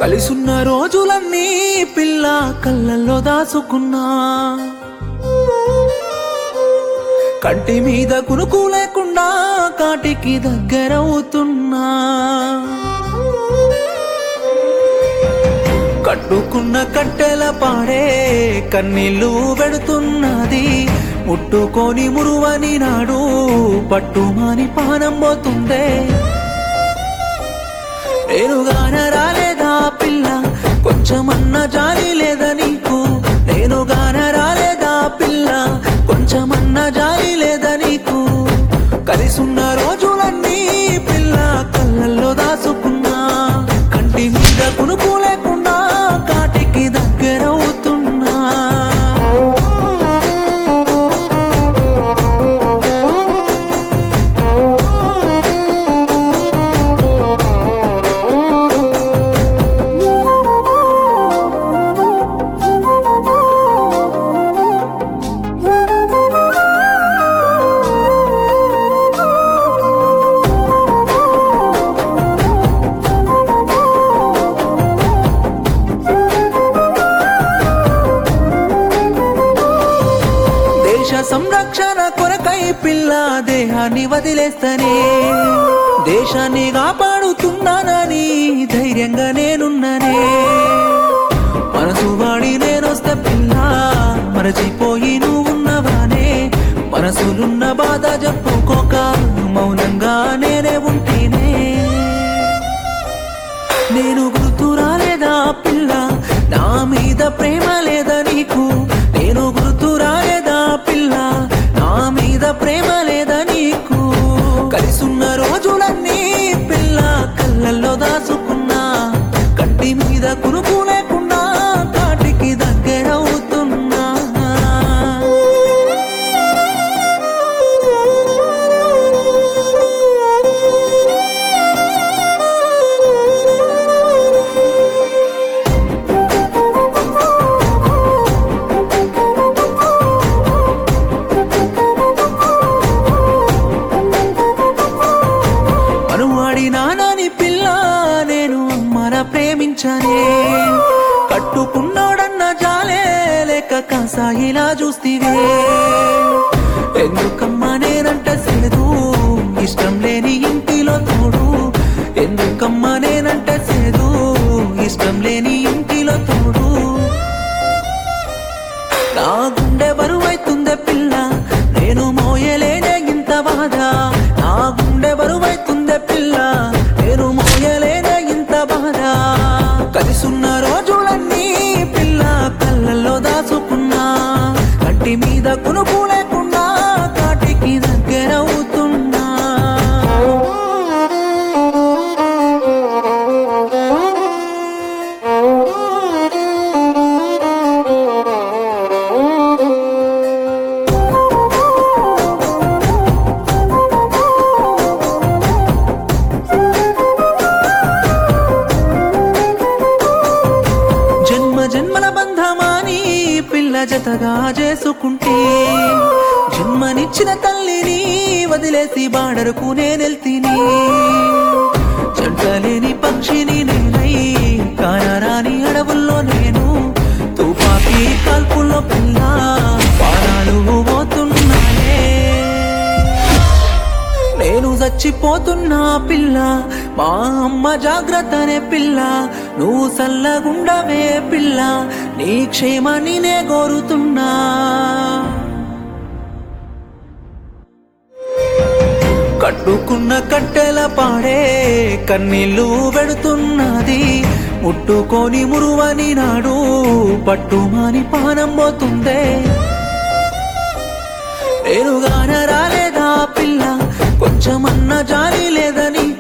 కలిసున్న రోజులన్నీ పిల్ల కళ్ళల్లో దాసుకున్నా కంటి మీద కునుకు లేకుండా కాటికి దగ్గరవుతున్నా కట్టుకున్న కట్టెల పాడే కన్నీళ్ళు పెడుతున్నది ముట్టుకొని మురువని నాడు పట్టుమాని పానం పోతుందే నేనుగాన రాలేదా పిల్ల కొంచెమన్నా జాలి లేదా నీకు నేనుగాన రాలేదా పిల్ల కొంచెమన్నా జాలి లేదా నీకు కలిసున్న రోజులన్నీ పిల్ల కళ్ళల్లో దాసుకున్నా కంటి మీద కునుకు లేకుండా కాటికి దగ్గరవుతున్నా దేశ సంరక్షణ కొరకై పిల్ల దేహాన్ని వదిలేస్తనే దేశాన్ని కాపాడుతున్నానని ధైర్యంగా నేనున్ననే మనసు వాడి నేనొస్తే పిల్ల మరచిపోయి నువ్వున్నవానే మనసులున్న బాధ చెప్పుకోక మౌనంగా నేనే ఉంటేనే నేను గుర్తు రాలేదా పిల్ల నా మీద ప్రేమ లేదా నీకు నేను గుర్తు రాలేదా పిల్ల నా మీద ప్రేమ లేదా నీకు కలిసున్న రోజులన్నీ పిల్ల కళ్ళల్లో దాచుకున్నా కంటి మీద కునుకు లేకుండా కాటికి దగ్గరవుతున్నా మనువాడి నానని పిల్ల నేను అమ్మన ప్రేమించనే కట్టుకున్నాడన్న జాలే లేక కాసాయిలా చూస్తివే ఎందుకమ్మా నేనంటే సేదు ఇష్టం లేని ఇంటిలో తోడు ఎందుకమ్మా నేనంటే సేదు ఇష్టం లేని ఇంటిలో తోడు నా గుండె బరువైతుందే పిల్ల నేను మోయలేనే ఇంత బాధ నా గుండె బరువైతుందే పిల్ల నేను మోయలేనే ఇంత బాధ కలిసున్న రోజులన్నీ పిల్ల కళ్ళల్లో దాచుకున్నా కంటి మీద కునుకు లేకుండా కాటికి దగ్గరవుతున్నా జన్మ జన్మల బంధమాని పిల్ల జతగా చేసుకుంటే జన్మనిచ్చిన తల్లిని వదిలేసి బాడరుకు నేనెల్తిని జంటలేని పక్షిని నేనై కానరాని అడవుల్లో నేను తుపాకీ కాల్పుల్లో పిల్ల పానాలు పోతున్నాయే నేను చచ్చిపోతున్నా పిల్ల మా అమ్మ జాగ్రత్తనే పిల్ల నువ్వు సల్లగుండవే పిల్ల నీ క్షేమాన్ని నే కోరుతున్నా కట్టుకున్న కట్టెల పాడే కన్నీళ్ళు పెడుతున్నది ముట్టుకొని మురువని నాడు పట్టుమాని పానం పోతుందే నేనుగాన రాలేదా పిల్ల కొంచెమన్నా జాలి లేదా నీకు